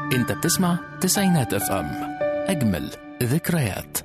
انت بتسمع تسعينات اف ام اجمل ذكريات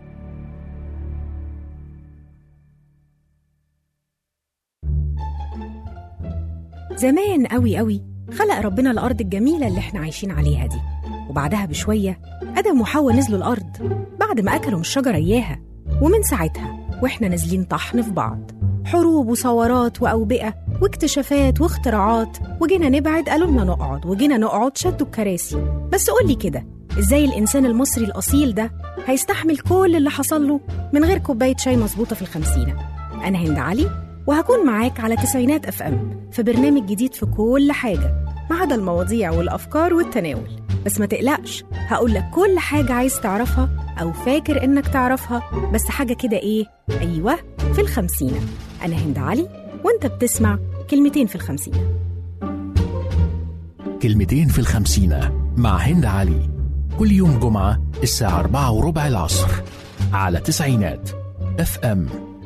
زمان قوي قوي خلق ربنا الأرض الجميلة اللي احنا عايشين عليها دي وبعدها بشوية آدم وحواء نزلوا الأرض بعد ما أكلوا من الشجرة إياها ومن ساعتها وإحنا نازلين طحن في بعض حروب وثورات وأوبئة واكتشافات واختراعات وجينا نبعد قالوا لنا نقعد وجينا نقعد شدوا الكراسي بس قولي كده إزاي الإنسان المصري الأصيل ده هيستحمل كل اللي حصل له من غير كوباية شاي مظبوطة في الخمسينة أنا هند علي وهكون معاك على تسعينات اف ام في برنامج جديد في كل حاجه ما عدا المواضيع والافكار والتناول بس ما تقلقش هقول لك كل حاجه عايز تعرفها او فاكر انك تعرفها بس حاجه كده ايه ايوه في الخمسينه انا هند علي وانت بتسمع كلمتين في الخمسينه كلمتين في الخمسينة مع هند علي كل يوم جمعة الساعة أربعة وربع العصر على تسعينات اف ام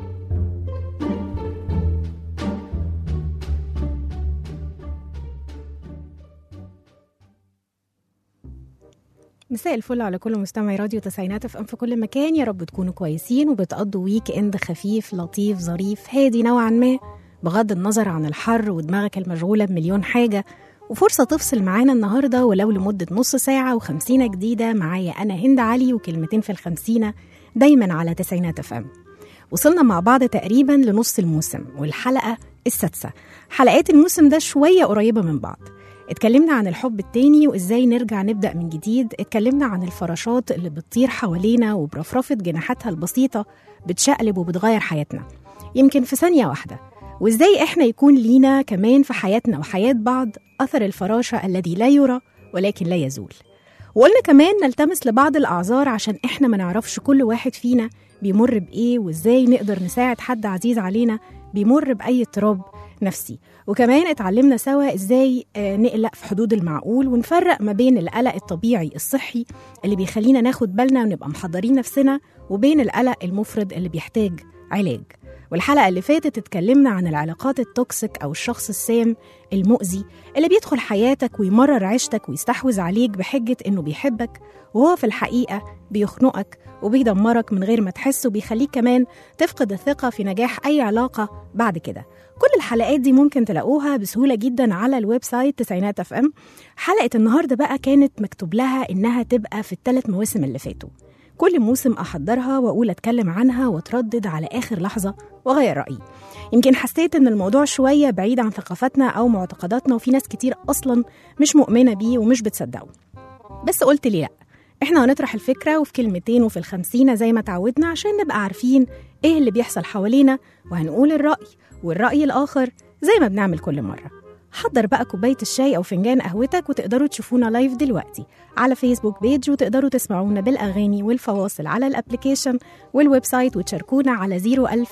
مساء الفل على كل مستمعي راديو تسعينات اف ام في كل مكان يا رب تكونوا كويسين وبتقضوا ويك اند خفيف لطيف ظريف هادي نوعا ما بغض النظر عن الحر ودماغك المشغولة بمليون حاجة وفرصة تفصل معانا النهاردة ولو لمدة نص ساعة وخمسينة جديدة معايا أنا هند علي وكلمتين في الخمسينة دايما على تسعينات اف ام وصلنا مع بعض تقريبا لنص الموسم والحلقة السادسة حلقات الموسم ده شوية قريبة من بعض اتكلمنا عن الحب التاني وازاي نرجع نبدأ من جديد اتكلمنا عن الفراشات اللي بتطير حوالينا وبرفرفة جناحاتها البسيطة بتشقلب وبتغير حياتنا يمكن في ثانية واحدة وازاي احنا يكون لينا كمان في حياتنا وحياة بعض أثر الفراشة الذي لا يرى ولكن لا يزول وقلنا كمان نلتمس لبعض الأعذار عشان احنا ما نعرفش كل واحد فينا بيمر بإيه وازاي نقدر نساعد حد عزيز علينا بيمر بأي اضطراب نفسي وكمان اتعلمنا سوا ازاي آه، نقلق في حدود المعقول ونفرق ما بين القلق الطبيعي الصحي اللي بيخلينا ناخد بالنا ونبقى محضرين نفسنا وبين القلق المفرط اللي بيحتاج علاج والحلقة اللي فاتت اتكلمنا عن العلاقات التوكسيك أو الشخص السام المؤذي اللي بيدخل حياتك ويمرر عيشتك ويستحوذ عليك بحجة إنه بيحبك وهو في الحقيقة بيخنقك وبيدمرك من غير ما تحس وبيخليك كمان تفقد الثقة في نجاح أي علاقة بعد كده كل الحلقات دي ممكن تلاقوها بسهولة جدا على الويب سايت تسعينات اف ام حلقة النهاردة بقى كانت مكتوب لها إنها تبقى في الثلاث مواسم اللي فاتوا كل موسم أحضرها وأقول أتكلم عنها وأتردد على آخر لحظة وأغير رأيي يمكن حسيت إن الموضوع شوية بعيد عن ثقافتنا أو معتقداتنا وفي ناس كتير أصلا مش مؤمنة بيه ومش بتصدقه بس قلت لي لأ احنا هنطرح الفكرة وفي كلمتين وفي الخمسينة زي ما تعودنا عشان نبقى عارفين ايه اللي بيحصل حوالينا وهنقول الرأي والرأي الآخر زي ما بنعمل كل مرة حضر بقى كوباية الشاي أو فنجان قهوتك وتقدروا تشوفونا لايف دلوقتي على فيسبوك بيج وتقدروا تسمعونا بالأغاني والفواصل على الابليكيشن والويب سايت وتشاركونا على 01000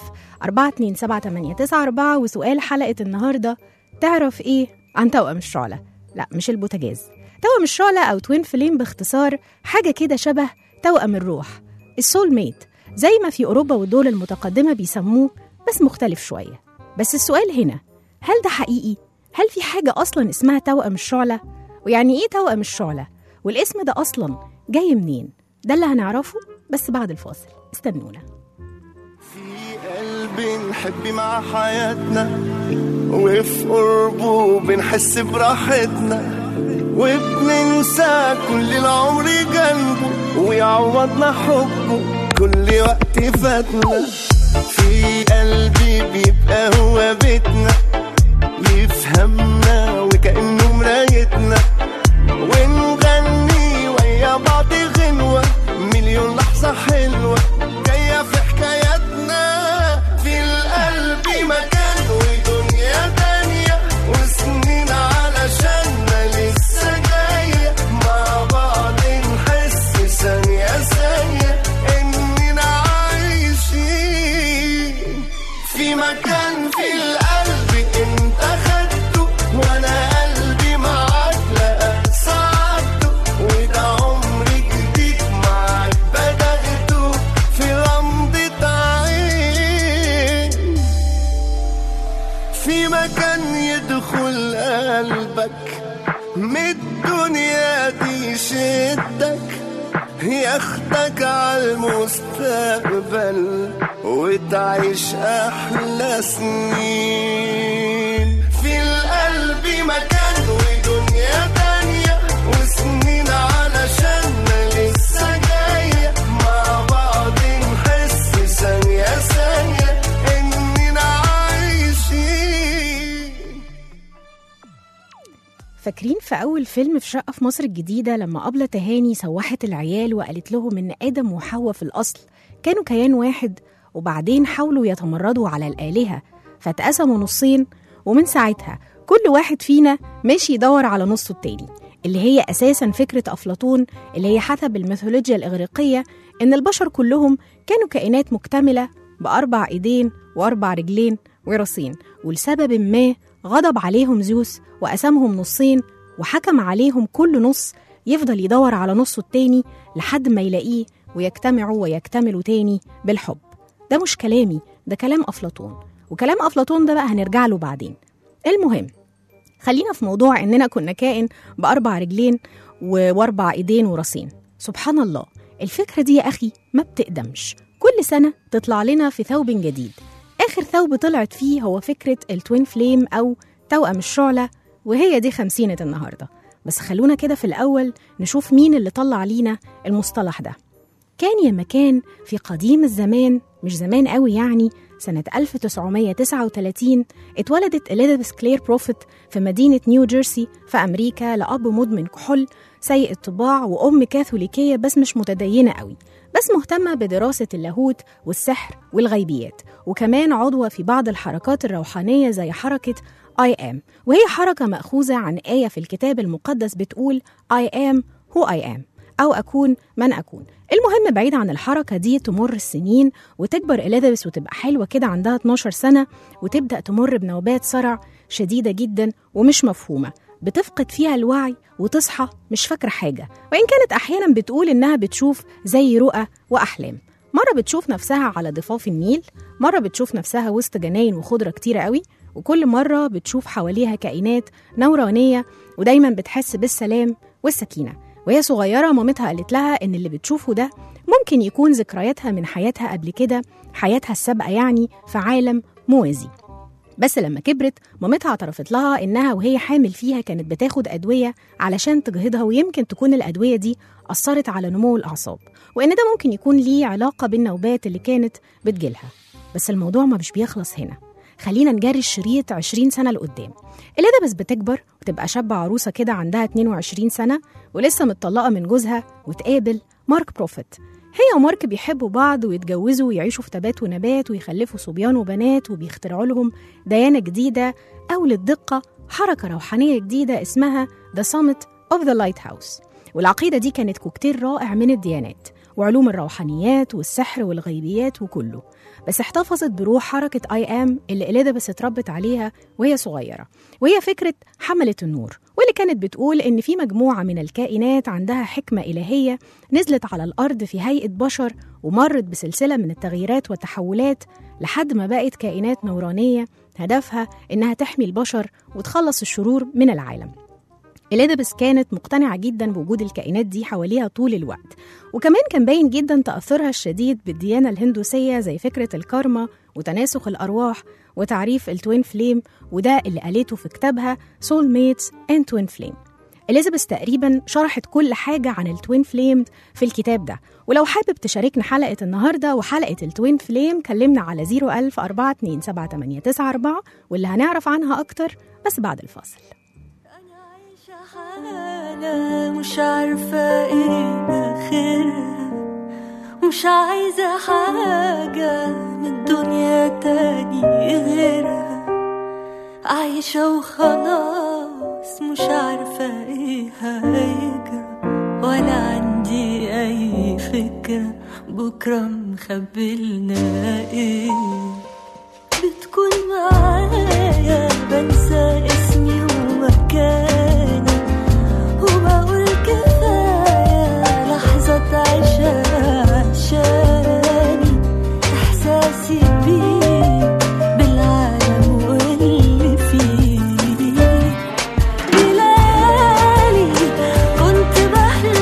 427 وسؤال حلقة النهاردة تعرف إيه عن توأم الشعلة؟ لا مش البوتاجاز توأم الشعلة أو توين فليم باختصار حاجة كده شبه توأم الروح السول ميت زي ما في أوروبا والدول المتقدمة بيسموه بس مختلف شوية بس السؤال هنا هل ده حقيقي؟ هل في حاجة أصلا اسمها توأم الشعلة؟ ويعني إيه توأم الشعلة؟ والاسم ده أصلا جاي منين؟ ده اللي هنعرفه بس بعد الفاصل استنونا في قلبي نحب مع حياتنا وفي قربه بنحس براحتنا وبننسى كل العمر جنبه ويعوضنا حبه كل وقت فاتنا في قلبي بيبقى هو بيتنا يفهمنا وكأنه مرايتنا ونغني ويا بعض غنوة مليون لحظة حلوة جاية في حكاياتنا في القلب مكان ودنيا تانية وسنين علشاننا لسه جاية مع بعض نحس ثانية ثانية إننا عايشين في مكان في القلب انت خدته وانا قلبي معاك لقى سعادته وده عمر جديد معاك بدأته في غمضة عين في مكان يدخل قلبك من الدنيا دي يشدك ياخدك عالمستقبل وتعيش أحلى سنين في القلب مكان ودنيا تانية وسنين علشاننا لسه جاية مع بعض نحس ثانية ثانية إننا عايشين فاكرين في أول فيلم في شقة في مصر الجديدة لما أبلة تهاني سوحت العيال وقالت لهم إن آدم وحواء في الأصل كانوا كيان واحد وبعدين حاولوا يتمردوا على الآلهة فاتقسموا نصين ومن ساعتها كل واحد فينا ماشي يدور على نصه التاني اللي هي أساسا فكرة أفلاطون اللي هي حسب الميثولوجيا الإغريقية إن البشر كلهم كانوا كائنات مكتملة بأربع إيدين وأربع رجلين وراسين ولسبب ما غضب عليهم زيوس وقسمهم نصين وحكم عليهم كل نص يفضل يدور على نصه التاني لحد ما يلاقيه ويجتمعوا ويكتملوا تاني بالحب ده مش كلامي ده كلام أفلاطون وكلام أفلاطون ده بقى هنرجع له بعدين المهم خلينا في موضوع إننا كنا كائن بأربع رجلين و- وأربع إيدين وراسين سبحان الله الفكرة دي يا أخي ما بتقدمش كل سنة تطلع لنا في ثوب جديد آخر ثوب طلعت فيه هو فكرة التوين فليم أو توأم الشعلة وهي دي خمسينة النهاردة بس خلونا كده في الأول نشوف مين اللي طلع لينا المصطلح ده كان يا مكان في قديم الزمان مش زمان قوي يعني سنة 1939 اتولدت إليزابيث كلير بروفيت في مدينة نيو جيرسي في أمريكا لأب مدمن كحول سيء الطباع وأم كاثوليكية بس مش متدينة قوي بس مهتمة بدراسة اللاهوت والسحر والغيبيات وكمان عضوة في بعض الحركات الروحانية زي حركة I am وهي حركة مأخوذة عن آية في الكتاب المقدس بتقول I am who I am أو أكون من أكون المهم بعيد عن الحركة دي تمر السنين وتكبر إليزابيث وتبقى حلوة كده عندها 12 سنة وتبدأ تمر بنوبات صرع شديدة جدا ومش مفهومة بتفقد فيها الوعي وتصحى مش فاكرة حاجة وإن كانت أحيانا بتقول إنها بتشوف زي رؤى وأحلام مرة بتشوف نفسها على ضفاف النيل مرة بتشوف نفسها وسط جناين وخضرة كتيرة قوي وكل مرة بتشوف حواليها كائنات نورانية ودايما بتحس بالسلام والسكينة وهي صغيرة مامتها قالت لها إن اللي بتشوفه ده ممكن يكون ذكرياتها من حياتها قبل كده حياتها السابقة يعني في عالم موازي بس لما كبرت مامتها اعترفت لها إنها وهي حامل فيها كانت بتاخد أدوية علشان تجهضها ويمكن تكون الأدوية دي أثرت على نمو الأعصاب وإن ده ممكن يكون ليه علاقة بالنوبات اللي كانت بتجيلها بس الموضوع ما مش بيخلص هنا خلينا نجري الشريط 20 سنة لقدام إليزابيث بتكبر وتبقى شابة عروسة كده عندها 22 سنة ولسه متطلقة من جوزها وتقابل مارك بروفيت هي ومارك بيحبوا بعض ويتجوزوا ويعيشوا في تبات ونبات ويخلفوا صبيان وبنات وبيخترعوا لهم ديانة جديدة أو للدقة حركة روحانية جديدة اسمها The Summit of the Lighthouse والعقيدة دي كانت كوكتيل رائع من الديانات وعلوم الروحانيات والسحر والغيبيات وكله بس احتفظت بروح حركة اي ام اللي إليزابيث اتربت عليها وهي صغيرة وهي فكرة حملة النور واللي كانت بتقول إن في مجموعة من الكائنات عندها حكمة إلهية نزلت على الأرض في هيئة بشر ومرت بسلسلة من التغييرات والتحولات لحد ما بقت كائنات نورانية هدفها إنها تحمي البشر وتخلص الشرور من العالم إليزابيث كانت مقتنعة جدا بوجود الكائنات دي حواليها طول الوقت وكمان كان باين جدا تأثرها الشديد بالديانة الهندوسية زي فكرة الكارما وتناسخ الأرواح وتعريف التوين فليم وده اللي قالته في كتابها سول ميتس اند توين فليم إليزابيث تقريبا شرحت كل حاجة عن التوين فليم في الكتاب ده ولو حابب تشاركنا حلقة النهاردة وحلقة التوين فليم كلمنا على 01000 427 واللي هنعرف عنها أكتر بس بعد الفاصل أنا عايشة حالة مش عارفة إيه آخرها مش عايزة حاجة من الدنيا تاني غيرها عايشة وخلاص مش عارفة إيه هيجرى ولا عندي أي فكرة بكرة مخبلنا إيه بتكون معايا بنسى اسمي ومكاني وبقول كفاية لحظة عيشها عشاني إحساسي بيه بالعالم واللي فيه بليالي كنت بحلم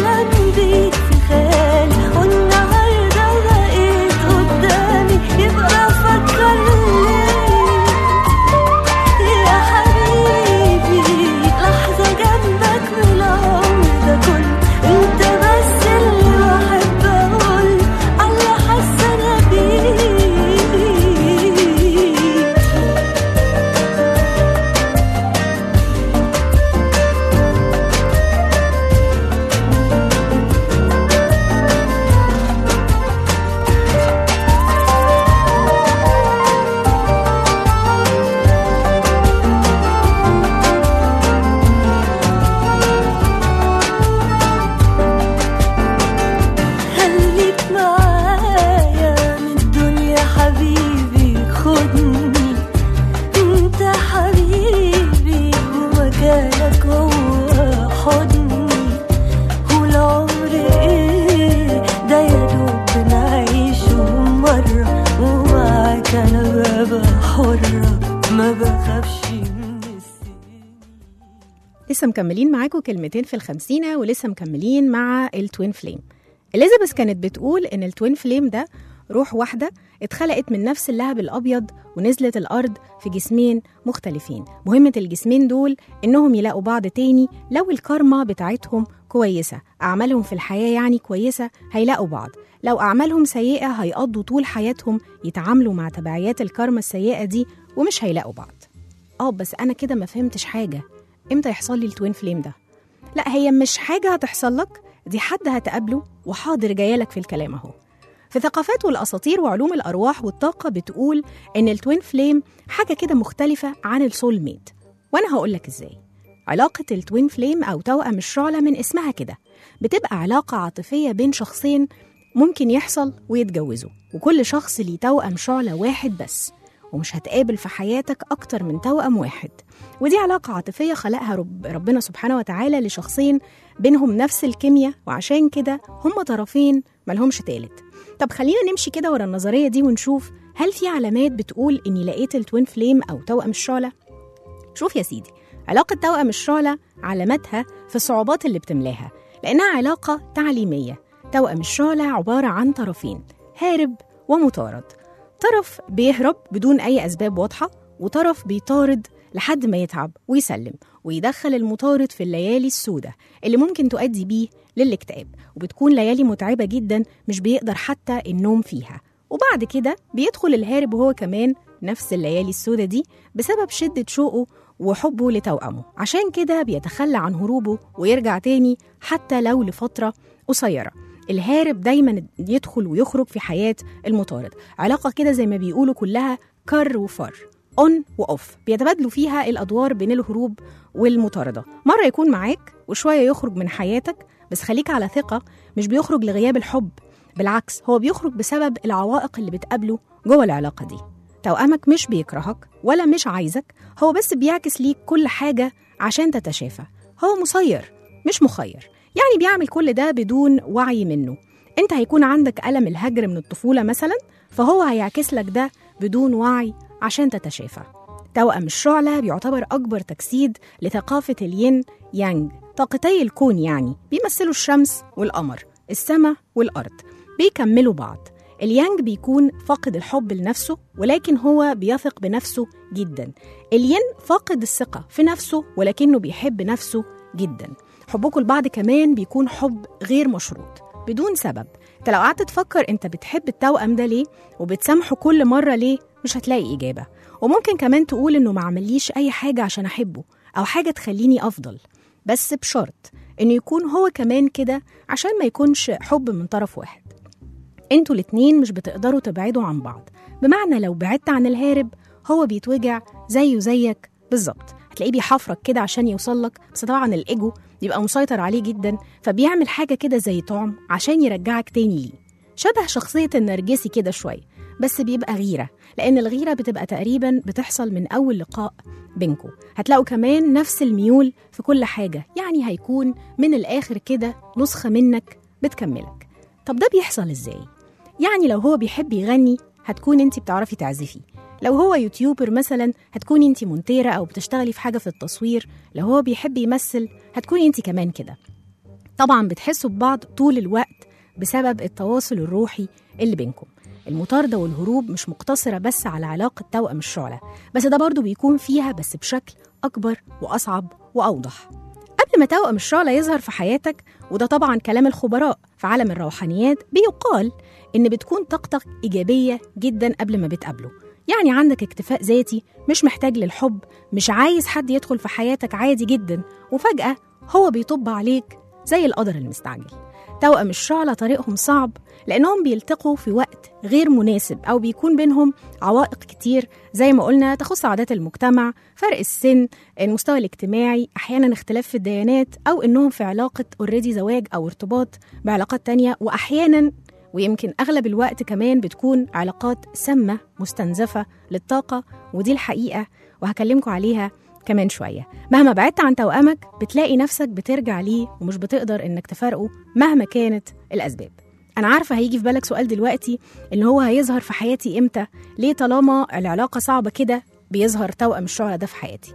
لسه مكملين معاكم كلمتين في الخمسينة ولسه مكملين مع التوين فليم إليزابيث كانت بتقول إن التوين فليم ده روح واحدة اتخلقت من نفس اللهب الأبيض ونزلت الأرض في جسمين مختلفين مهمة الجسمين دول إنهم يلاقوا بعض تاني لو الكارما بتاعتهم كويسة أعمالهم في الحياة يعني كويسة هيلاقوا بعض لو أعمالهم سيئة هيقضوا طول حياتهم يتعاملوا مع تبعيات الكارما السيئة دي ومش هيلاقوا بعض اه بس أنا كده ما فهمتش حاجة امتى يحصل لي التوين فليم ده لا هي مش حاجة هتحصل لك دي حد هتقابله وحاضر جايلك في الكلام اهو في ثقافات والأساطير وعلوم الأرواح والطاقة بتقول إن التوين فليم حاجة كده مختلفة عن السول ميت وأنا هقولك إزاي علاقة التوين فليم أو توأم الشعلة من اسمها كده بتبقى علاقة عاطفية بين شخصين ممكن يحصل ويتجوزوا وكل شخص ليه توأم شعلة واحد بس ومش هتقابل في حياتك أكتر من توأم واحد ودي علاقة عاطفية خلقها رب ربنا سبحانه وتعالى لشخصين بينهم نفس الكيمياء وعشان كده هما طرفين ملهمش تالت طب خلينا نمشي كده ورا النظرية دي ونشوف هل في علامات بتقول إني لقيت التوين فليم أو توأم الشعلة؟ شوف يا سيدي علاقة توأم الشعلة علاماتها في الصعوبات اللي بتملاها لأنها علاقة تعليمية توأم الشعلة عبارة عن طرفين هارب ومطارد طرف بيهرب بدون أي أسباب واضحة وطرف بيطارد لحد ما يتعب ويسلم ويدخل المطارد في الليالي السوداء اللي ممكن تؤدي بيه للاكتئاب وبتكون ليالي متعبة جدا مش بيقدر حتى النوم فيها وبعد كده بيدخل الهارب وهو كمان نفس الليالي السوداء دي بسبب شدة شوقه وحبه لتوأمه عشان كده بيتخلى عن هروبه ويرجع تاني حتى لو لفترة قصيرة الهارب دايما يدخل ويخرج في حياة المطارد علاقة كده زي ما بيقولوا كلها كر وفر اون واوف بيتبادلوا فيها الادوار بين الهروب والمطارده مره يكون معاك وشويه يخرج من حياتك بس خليك على ثقه مش بيخرج لغياب الحب بالعكس هو بيخرج بسبب العوائق اللي بتقابله جوه العلاقه دي توأمك مش بيكرهك ولا مش عايزك هو بس بيعكس ليك كل حاجه عشان تتشافى هو مسير مش مخير يعني بيعمل كل ده بدون وعي منه انت هيكون عندك ألم الهجر من الطفولة مثلا فهو هيعكس لك ده بدون وعي عشان تتشافى توأم الشعلة بيعتبر أكبر تجسيد لثقافة الين يانج طاقتي الكون يعني بيمثلوا الشمس والقمر السماء والأرض بيكملوا بعض اليانج بيكون فاقد الحب لنفسه ولكن هو بيثق بنفسه جدا الين فاقد الثقة في نفسه ولكنه بيحب نفسه جدا حبكم لبعض كمان بيكون حب غير مشروط بدون سبب انت لو قعدت تفكر انت بتحب التوأم ده ليه وبتسامحه كل مرة ليه مش هتلاقي إجابة وممكن كمان تقول إنه ما عمليش أي حاجة عشان أحبه أو حاجة تخليني أفضل بس بشرط إنه يكون هو كمان كده عشان ما يكونش حب من طرف واحد انتوا الاتنين مش بتقدروا تبعدوا عن بعض بمعنى لو بعدت عن الهارب هو بيتوجع زيه زيك بالظبط هتلاقيه بيحفرك كده عشان يوصلك بس طبعا الايجو بيبقى مسيطر عليه جدا فبيعمل حاجه كده زي طعم عشان يرجعك تاني ليه شبه شخصيه النرجسي كده شويه بس بيبقى غيره لان الغيره بتبقى تقريبا بتحصل من اول لقاء بينكم هتلاقوا كمان نفس الميول في كل حاجه يعني هيكون من الاخر كده نسخه منك بتكملك طب ده بيحصل ازاي يعني لو هو بيحب يغني هتكون انت بتعرفي تعزفي لو هو يوتيوبر مثلا هتكوني انت مونتيرة او بتشتغلي في حاجة في التصوير لو هو بيحب يمثل هتكوني انت كمان كده طبعا بتحسوا ببعض طول الوقت بسبب التواصل الروحي اللي بينكم المطاردة والهروب مش مقتصرة بس على علاقة توأم الشعلة بس ده برضو بيكون فيها بس بشكل أكبر وأصعب وأوضح قبل ما توأم الشعلة يظهر في حياتك وده طبعا كلام الخبراء في عالم الروحانيات بيقال إن بتكون طاقتك إيجابية جدا قبل ما بتقابله يعني عندك اكتفاء ذاتي مش محتاج للحب مش عايز حد يدخل في حياتك عادي جدا وفجأة هو بيطب عليك زي القدر المستعجل توأم الشعلة طريقهم صعب لأنهم بيلتقوا في وقت غير مناسب أو بيكون بينهم عوائق كتير زي ما قلنا تخص عادات المجتمع فرق السن المستوى الاجتماعي أحيانا اختلاف في الديانات أو إنهم في علاقة اوريدي زواج أو ارتباط بعلاقات تانية وأحيانا ويمكن أغلب الوقت كمان بتكون علاقات سامة مستنزفة للطاقة ودي الحقيقة وهكلمكم عليها كمان شوية مهما بعدت عن توأمك بتلاقي نفسك بترجع ليه ومش بتقدر إنك تفارقه مهما كانت الأسباب أنا عارفة هيجي في بالك سؤال دلوقتي إن هو هيظهر في حياتي إمتى ليه طالما العلاقة صعبة كده بيظهر توأم الشعلة ده في حياتي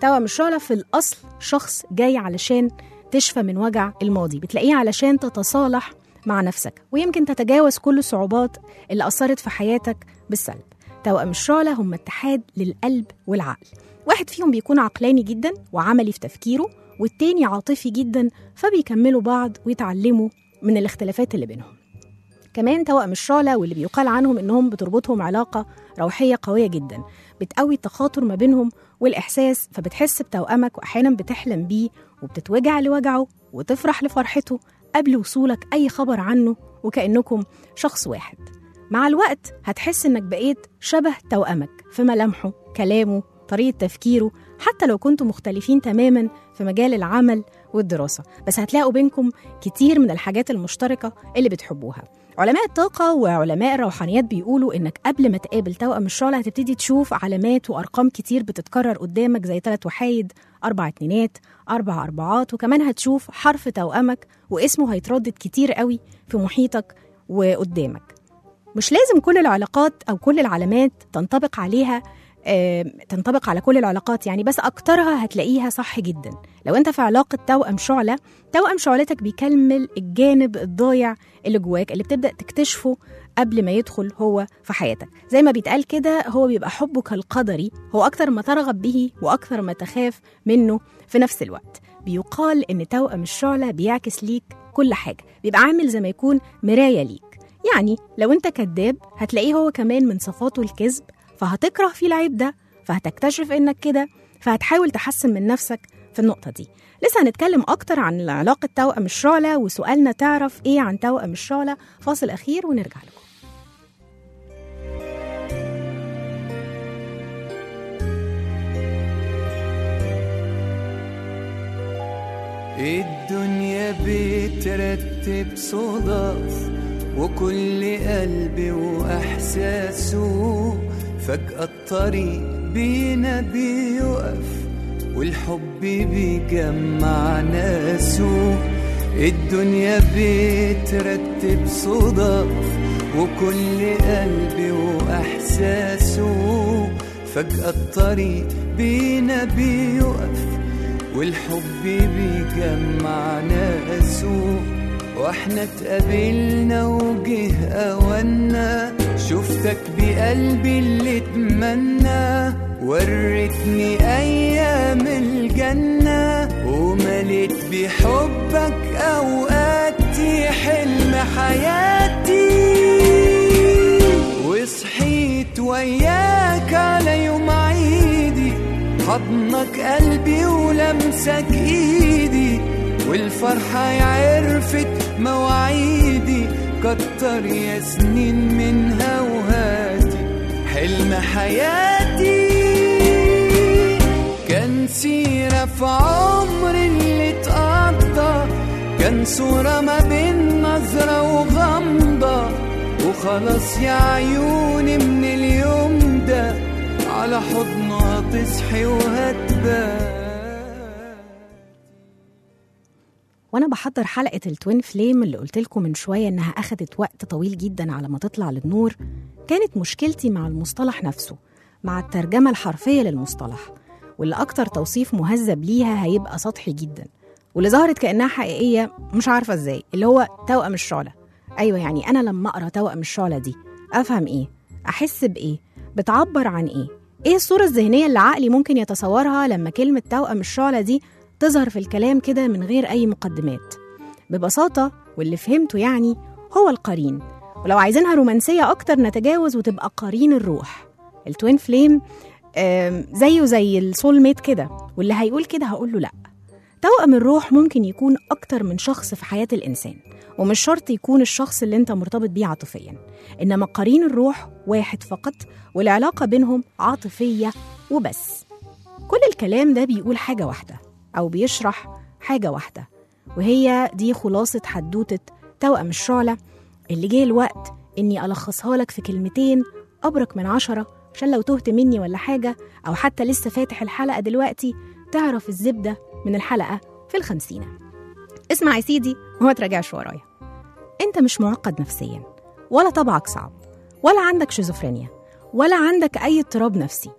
توأم الشعلة في الأصل شخص جاي علشان تشفى من وجع الماضي بتلاقيه علشان تتصالح مع نفسك ويمكن تتجاوز كل الصعوبات اللي أثرت في حياتك بالسلب توأم الشعلة هم اتحاد للقلب والعقل واحد فيهم بيكون عقلاني جدا وعملي في تفكيره والتاني عاطفي جدا فبيكملوا بعض ويتعلموا من الاختلافات اللي بينهم كمان توأم الشعلة واللي بيقال عنهم إنهم بتربطهم علاقة روحية قوية جدا بتقوي التخاطر ما بينهم والإحساس فبتحس بتوأمك وأحيانا بتحلم بيه وبتتوجع لوجعه وتفرح لفرحته قبل وصولك أي خبر عنه وكأنكم شخص واحد مع الوقت هتحس إنك بقيت شبه توأمك في ملامحه كلامه طريقة تفكيره حتى لو كنتوا مختلفين تماما في مجال العمل والدراسة بس هتلاقوا بينكم كتير من الحاجات المشتركة اللي بتحبوها علماء الطاقة وعلماء الروحانيات بيقولوا إنك قبل ما تقابل توأم الشعلة هتبتدي تشوف علامات وأرقام كتير بتتكرر قدامك زي ثلاث وحايد أربع اتنينات أربع أربعات وكمان هتشوف حرف توأمك واسمه هيتردد كتير قوي في محيطك وقدامك مش لازم كل العلاقات أو كل العلامات تنطبق عليها آه، تنطبق على كل العلاقات يعني بس أكترها هتلاقيها صح جدا لو أنت في علاقة توأم شعلة توأم شعلتك بيكمل الجانب الضايع اللي جواك اللي بتبدأ تكتشفه قبل ما يدخل هو في حياتك زي ما بيتقال كده هو بيبقى حبك القدري هو أكتر ما ترغب به وأكثر ما تخاف منه في نفس الوقت بيقال إن توأم الشعلة بيعكس ليك كل حاجة بيبقى عامل زي ما يكون مراية ليك يعني لو انت كذاب هتلاقيه هو كمان من صفاته الكذب فهتكره فيه العيب ده فهتكتشف انك كده فهتحاول تحسن من نفسك في النقطة دي لسه هنتكلم أكتر عن علاقة توأم الشعلة وسؤالنا تعرف إيه عن توأم الشعلة فاصل أخير ونرجع لكم الدنيا بترتب صدف وكل قلب وإحساسه فجأة الطريق بينا بيقف والحب بيجمع ناسه الدنيا بترتب صدف وكل قلب وإحساسه فجأة الطريق بينا بيقف والحب بيجمع ناسه واحنا اتقابلنا وجه اونا شفتك بقلبي اللي اتمنى وريتني ايام الجنة ومليت بحبك اوقاتي حلم حياتي وصحيت وياك على يوم عيدي حضنك قلبي ولمسك ايدي والفرحة عرفت مواعيدي كتر يا سنين منها وهاتي حلم حياتي كان سيرة في عمري اللي اتقضى كان صورة ما بين نظرة وغمضة وخلاص يا عيوني من اليوم ده على حضنها تصحي وهتبات وانا بحضر حلقه التوين فليم اللي قلت لكم من شويه انها اخدت وقت طويل جدا على ما تطلع للنور كانت مشكلتي مع المصطلح نفسه مع الترجمه الحرفيه للمصطلح واللي اكتر توصيف مهذب ليها هيبقى سطحي جدا واللي ظهرت كانها حقيقيه مش عارفه ازاي اللي هو توأم الشعله ايوه يعني انا لما اقرا توأم الشعله دي افهم ايه احس بايه بتعبر عن ايه ايه الصوره الذهنيه اللي عقلي ممكن يتصورها لما كلمه توأم الشعله دي تظهر في الكلام كده من غير أي مقدمات ببساطة واللي فهمته يعني هو القرين ولو عايزينها رومانسية أكتر نتجاوز وتبقى قرين الروح التوين فليم آم، زيه زي السول ميت كده واللي هيقول كده هقول له لأ توأم الروح ممكن يكون أكتر من شخص في حياة الإنسان ومش شرط يكون الشخص اللي انت مرتبط بيه عاطفيا إنما قرين الروح واحد فقط والعلاقة بينهم عاطفية وبس كل الكلام ده بيقول حاجة واحدة أو بيشرح حاجة واحدة وهي دي خلاصة حدوتة توأم الشعلة اللي جه الوقت إني ألخصها لك في كلمتين أبرك من عشرة عشان لو تهت مني ولا حاجة أو حتى لسه فاتح الحلقة دلوقتي تعرف الزبدة من الحلقة في الخمسينة اسمع يا سيدي وما تراجعش ورايا انت مش معقد نفسيا ولا طبعك صعب ولا عندك شيزوفرينيا ولا عندك أي اضطراب نفسي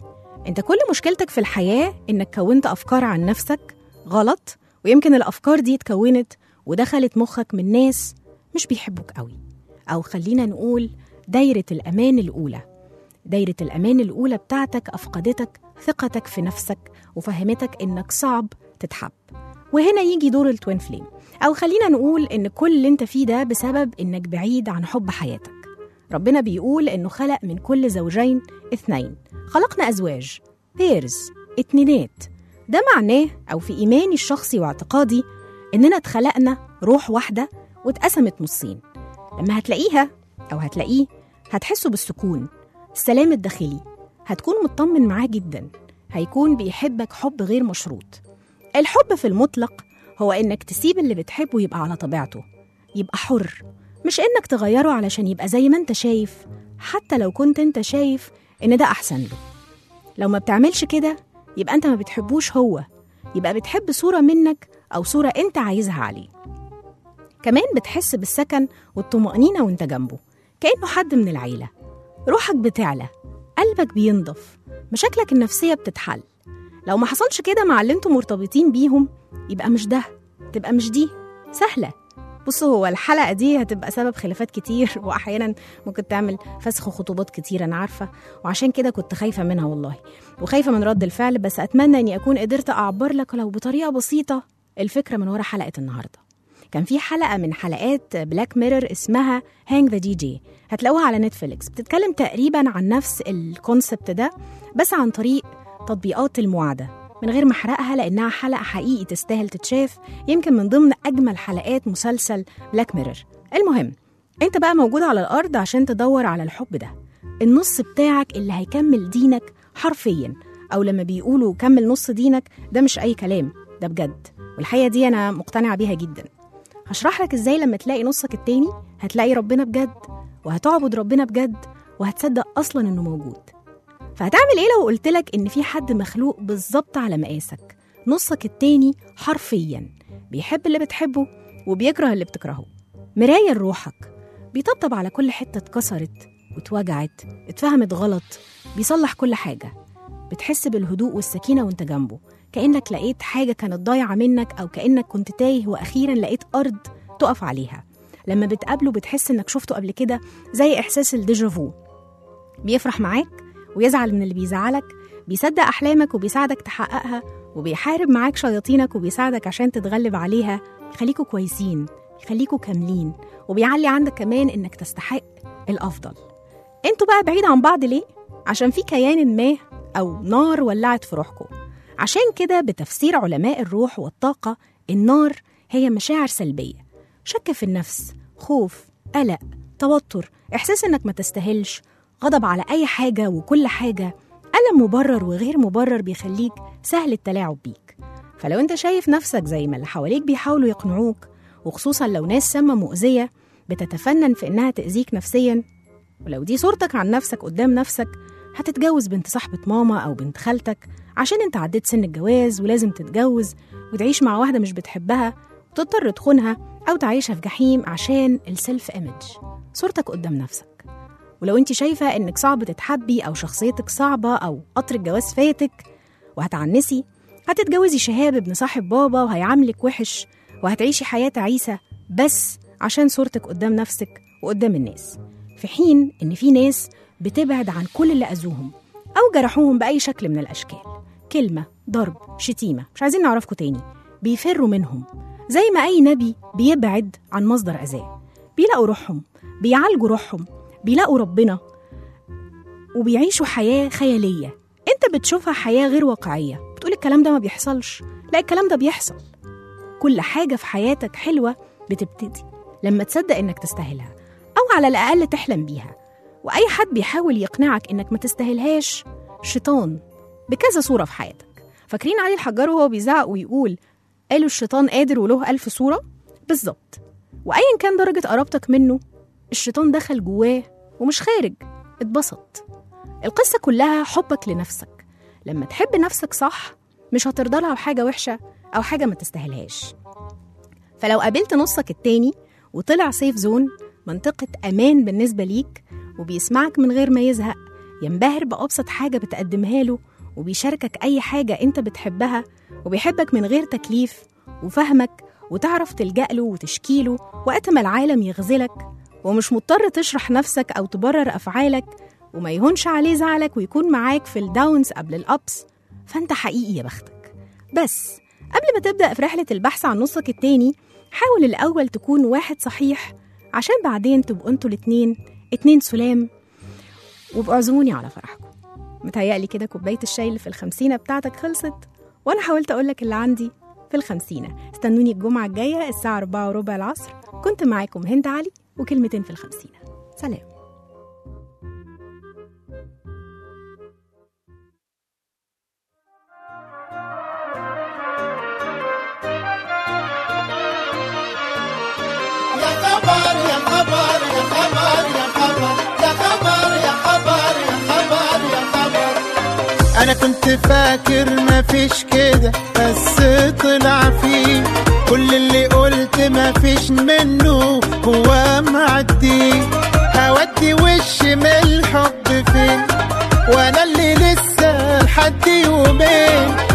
انت كل مشكلتك في الحياة انك كونت افكار عن نفسك غلط ويمكن الافكار دي اتكونت ودخلت مخك من ناس مش بيحبوك قوي او خلينا نقول دايرة الامان الاولى دايرة الامان الاولى بتاعتك افقدتك ثقتك في نفسك وفهمتك انك صعب تتحب وهنا يجي دور التوين فليم او خلينا نقول ان كل اللي انت فيه ده بسبب انك بعيد عن حب حياتك ربنا بيقول انه خلق من كل زوجين اثنين خلقنا ازواج بيرز اتنينات ده معناه او في ايماني الشخصي واعتقادي اننا اتخلقنا روح واحده واتقسمت نصين لما هتلاقيها او هتلاقيه هتحسوا بالسكون السلام الداخلي هتكون مطمن معاه جدا هيكون بيحبك حب غير مشروط الحب في المطلق هو انك تسيب اللي بتحبه يبقى على طبيعته يبقى حر مش انك تغيره علشان يبقى زي ما انت شايف حتى لو كنت انت شايف ان ده احسن له لو ما بتعملش كده يبقى انت ما بتحبوش هو يبقى بتحب صورة منك او صورة انت عايزها عليه كمان بتحس بالسكن والطمأنينة وانت جنبه كأنه حد من العيلة روحك بتعلى قلبك بينضف مشاكلك النفسية بتتحل لو ما حصلش كده مع اللي انتوا مرتبطين بيهم يبقى مش ده تبقى مش دي سهلة بصوا هو الحلقة دي هتبقى سبب خلافات كتير وأحيانا ممكن تعمل فسخ خطوبات كتير أنا عارفة وعشان كده كنت خايفة منها والله وخايفة من رد الفعل بس أتمنى إني أكون قدرت أعبر لك لو بطريقة بسيطة الفكرة من ورا حلقة النهاردة كان في حلقة من حلقات بلاك ميرور اسمها هانج ذا دي جي هتلاقوها على نتفليكس بتتكلم تقريبا عن نفس الكونسبت ده بس عن طريق تطبيقات المواعدة من غير ما احرقها لانها حلقه حقيقي تستاهل تتشاف يمكن من ضمن اجمل حلقات مسلسل بلاك ميرور المهم انت بقى موجود على الارض عشان تدور على الحب ده النص بتاعك اللي هيكمل دينك حرفيا او لما بيقولوا كمل نص دينك ده مش اي كلام ده بجد والحقيقه دي انا مقتنعه بيها جدا هشرح لك ازاي لما تلاقي نصك التاني هتلاقي ربنا بجد وهتعبد ربنا بجد وهتصدق اصلا انه موجود فهتعمل ايه لو قلت لك ان في حد مخلوق بالظبط على مقاسك نصك التاني حرفيا بيحب اللي بتحبه وبيكره اللي بتكرهه مراية لروحك بيطبطب على كل حتة اتكسرت واتوجعت اتفهمت غلط بيصلح كل حاجة بتحس بالهدوء والسكينة وانت جنبه كأنك لقيت حاجة كانت ضايعة منك أو كأنك كنت تايه وأخيرا لقيت أرض تقف عليها لما بتقابله بتحس إنك شفته قبل كده زي إحساس الديجافو بيفرح معاك ويزعل من اللي بيزعلك بيصدق أحلامك وبيساعدك تحققها وبيحارب معاك شياطينك وبيساعدك عشان تتغلب عليها يخليكوا كويسين يخليكوا كاملين وبيعلي عندك كمان إنك تستحق الأفضل انتوا بقى بعيد عن بعض ليه؟ عشان في كيان ما أو نار ولعت في روحكم عشان كده بتفسير علماء الروح والطاقة النار هي مشاعر سلبية شك في النفس خوف قلق توتر إحساس إنك ما تستاهلش غضب على أي حاجة وكل حاجة ألم مبرر وغير مبرر بيخليك سهل التلاعب بيك فلو أنت شايف نفسك زي ما اللي حواليك بيحاولوا يقنعوك وخصوصا لو ناس سامة مؤذية بتتفنن في إنها تأذيك نفسيا ولو دي صورتك عن نفسك قدام نفسك هتتجوز بنت صاحبة ماما أو بنت خالتك عشان انت عديت سن الجواز ولازم تتجوز وتعيش مع واحدة مش بتحبها وتضطر تخونها أو تعيشها في جحيم عشان السيلف ايمج صورتك قدام نفسك ولو انت شايفة انك صعب تتحبي أو شخصيتك صعبة أو قطر الجواز فاتك وهتعنسي هتتجوزي شهاب ابن صاحب بابا وهيعاملك وحش وهتعيشي حياة تعيسة بس عشان صورتك قدام نفسك وقدام الناس في حين إن في ناس بتبعد عن كل اللي أذوهم أو جرحوهم بأي شكل من الأشكال كلمة ضرب شتيمة مش عايزين نعرفكم تاني بيفروا منهم زي ما أي نبي بيبعد عن مصدر أذاه بيلاقوا روحهم بيعالجوا روحهم بيلاقوا ربنا وبيعيشوا حياة خيالية انت بتشوفها حياة غير واقعية بتقول الكلام ده ما بيحصلش لا الكلام ده بيحصل كل حاجة في حياتك حلوة بتبتدي لما تصدق انك تستاهلها أو على الأقل تحلم بيها وأي حد بيحاول يقنعك إنك ما تستاهلهاش شيطان بكذا صورة في حياتك فاكرين علي الحجار وهو بيزعق ويقول قالوا الشيطان قادر وله ألف صورة بالظبط وأيا كان درجة قرابتك منه الشيطان دخل جواه ومش خارج اتبسط القصة كلها حبك لنفسك لما تحب نفسك صح مش هترضى لها بحاجة وحشة أو حاجة ما تستاهلهاش فلو قابلت نصك التاني وطلع سيف زون منطقة أمان بالنسبة ليك وبيسمعك من غير ما يزهق ينبهر بأبسط حاجة بتقدمها له وبيشاركك أي حاجة أنت بتحبها وبيحبك من غير تكليف وفهمك وتعرف تلجأ له وتشكيله وقت ما العالم يغزلك ومش مضطر تشرح نفسك أو تبرر أفعالك وما يهونش عليه زعلك ويكون معاك في الداونز قبل الأبس فأنت حقيقي يا بختك بس قبل ما تبدأ في رحلة البحث عن نصك التاني حاول الأول تكون واحد صحيح عشان بعدين تبقوا انتوا الاتنين اتنين سلام وابقوا اعزموني على فرحكم متهيألي كده كوباية الشاي اللي في الخمسينة بتاعتك خلصت وأنا حاولت أقولك اللي عندي في الخمسينة استنوني الجمعة الجاية الساعة أربعة وربع العصر كنت معاكم هند علي وكلمتين في الخمسينة سلام يا خبر يا خبر يا خبر يا خبر يا خبر يا خبر يا خبر يا خبر انا كنت فاكر مفيش كده بس طلع فيه كل اللي قلت مفيش منه هو معدي هودي وش من الحب فين وانا اللي لسه لحد يومين